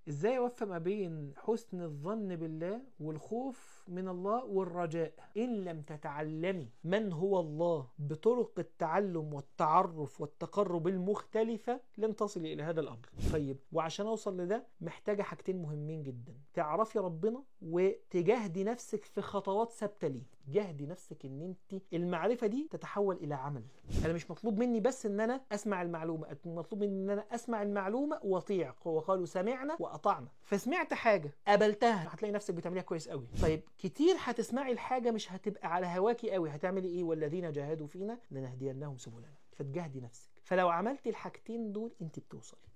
ازاي اوفق ما بين حسن الظن بالله والخوف من الله والرجاء ان لم تتعلمي من هو الله بطرق التعلم والتعرف والتقرب المختلفة لن تصلي الى هذا الامر طيب وعشان اوصل لده محتاجة حاجتين مهمين جدا تعرفي ربنا وتجاهدي نفسك في خطوات ثابتة ليه جاهدي نفسك ان انت المعرفة دي تتحول الى عمل انا مش مطلوب مني بس ان انا اسمع المعلومة مطلوب مني ان انا اسمع المعلومة واطيع وقالوا سمعنا واطعنا فسمعت حاجة قبلتها هتلاقي نفسك بتعمليها كويس قوي طيب كتير هتسمعي الحاجة مش هتبقى على هواكي قوي هتعملي ايه والذين جاهدوا فينا لنهدينهم سبلنا فتجاهدي نفسك فلو عملتي الحاجتين دول انت بتوصلي